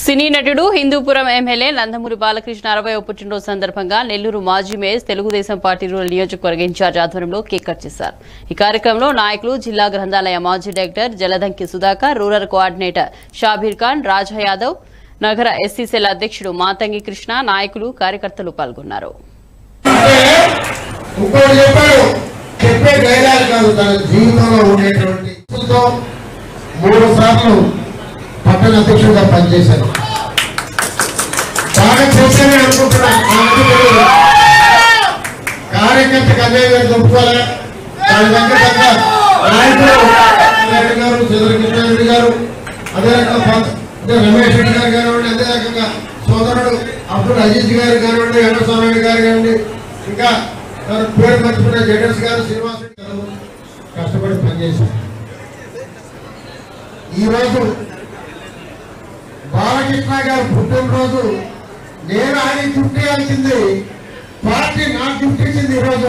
సినీ నటుడు హిందూపురం ఎమ్మెల్యే నందమూరి బాలకృష్ణ అరవై పుట్టినరోజు సందర్భంగా నెల్లూరు మాజీ మేయర్ తెలుగుదేశం పార్టీ రూరల్ నియోజకవర్గ ఇన్ఛార్జ్ ఆధ్వర్యంలో కేక్ కట్ చేశారు ఈ కార్యక్రమంలో నాయకులు జిల్లా గ్రంథాలయ మాజీ director Jaladanki Sudhakar rural coordinator Shabbir Khan Raja Yadav నగర ఎస్సీ సెల్ అధ్యక్షుడు మాతంగి కృష్ణ నాయకులు కార్యకర్తలు పాల్గొన్నారు ఇంకోటి చెప్పాడు చెప్పే డైలాగ్ కాదు తన జీవితంలో ఉండేటువంటి తో మూడు సార్లు పట్టణ అధ్యక్షుడిగా పనిచేశాను బాగా చేశానని అనుకుంటున్నా నా అనుకుని కార్యకర్తకు అదే గారు చెప్పుకోవాలి దాని దగ్గర దగ్గర నాయకులు రెడ్డి గారు చంద్రకృష్ణ రెడ్డి గారు అదే రకంగా అదే రమేష్ రెడ్డి గారు కానివ్వండి అదే రకంగా సోదరుడు అబ్దుల్ అజీజ్ గారు కానివ్వండి వెంకటస్వామి రెడ్డి గారు కానివ్వండి ఇంకా ఎవరు పేరు మర్చిపోయిన జగన్స్ గారు శ్రీనివాస్ రెడ్డి గారు కష్టపడి పనిచేశారు ఈరోజు బాలకృష్ణ గారు పుట్టినరోజు నేను ఆయన గిఫ్ట్ ఇవ్వాల్సింది పార్టీ నాకు గిఫ్ట్ ఇచ్చింది ఈరోజు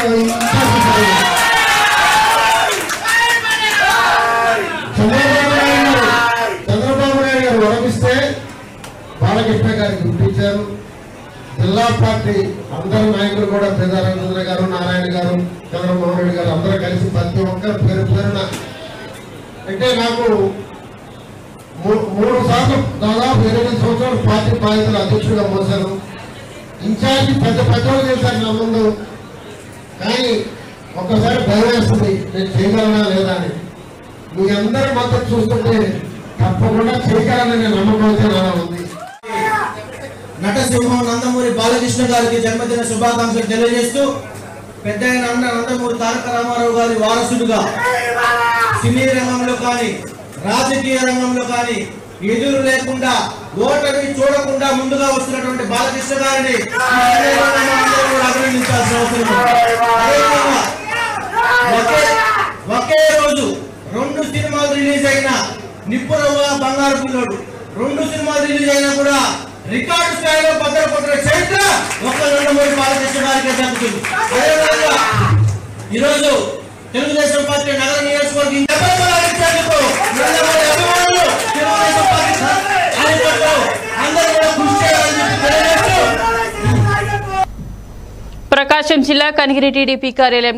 చంద్రబాబు నాయుడు గారు చంద్రబాబు నాయుడు గారు వరమిస్తే బాలకృష్ణ గారికి గిఫ్ట్ ఇచ్చారు జిల్లా పార్టీ అందరు నాయకులు కూడా పెదారామచంద్ర గారు నారాయణ గారు చంద్రమోహన్ రెడ్డి గారు అందరూ కలిసి ప్రతి ఒక్కరు పేరు పేరున అంటే నాకు మూ- మూడు సార్లు దాదాపు ఎనిమిది సంవత్సరాలు పార్టీ బాధ్యతలు అధ్యక్షుడిగా మోసాను ఇన్ఛార్జి పెద్ద పెద్దలు చేశారు నా ముందు కానీ ఒక్కసారి భయం వేస్తుంది నేను చేయగలనా లేదా అని మీ అందరి మద్దతు చూస్తుంటే తప్పకుండా చేయగలననే నమ్మకం అయితే నాలో ఉంది నటసింహం నందమూరి బాలకృష్ణ గారికి జన్మదిన శుభాకాంక్షలు తెలియజేస్తూ పెద్ద అన్న నందమూరి తారక రామారావు గారి వారసుడుగా సినీ రంగంలో కానీ రాజకీయ రంగంలో కానీ ఎదురు లేకుండా ఓటమి చూడకుండా ముందుగా వస్తున్నటువంటి బాలకృష్ణ గారిని ఈ సందర్భంగా మనం అందరం కూడా అభినందించాల్సిన అవసరం ఉంది. అదేవిధంగా ఒకే ఒకే రోజు రెండు సినిమాలు రిలీజ్ అయిన నిప్పురవ్వ బంగారు పిల్లోడు రెండు సినిమాలు రిలీజ్ అయినా కూడా రికార్డు స్థాయిలో భద్రపడిన చరిత్ర ఒక్క రెండు మూడు బాలకృష్ణ గారికి దక్కుతుంది అదేవిధంగా ఈరోజు తెలుగుదేశం పార్టీ నగర నియోజకవర్గం డెబ్బై బలాలు ఇచ్చేందుకు నందమూరి అభిమానులు తెలుగుదేశం పార్టీ కార్యకర్తలు అందరూ కూడా కృషి చేయాలని చెప్పి తెలియజేస్తూ ప్రకాశం జిల్లా కనిగిరి టీడీపీ కార్యాలయం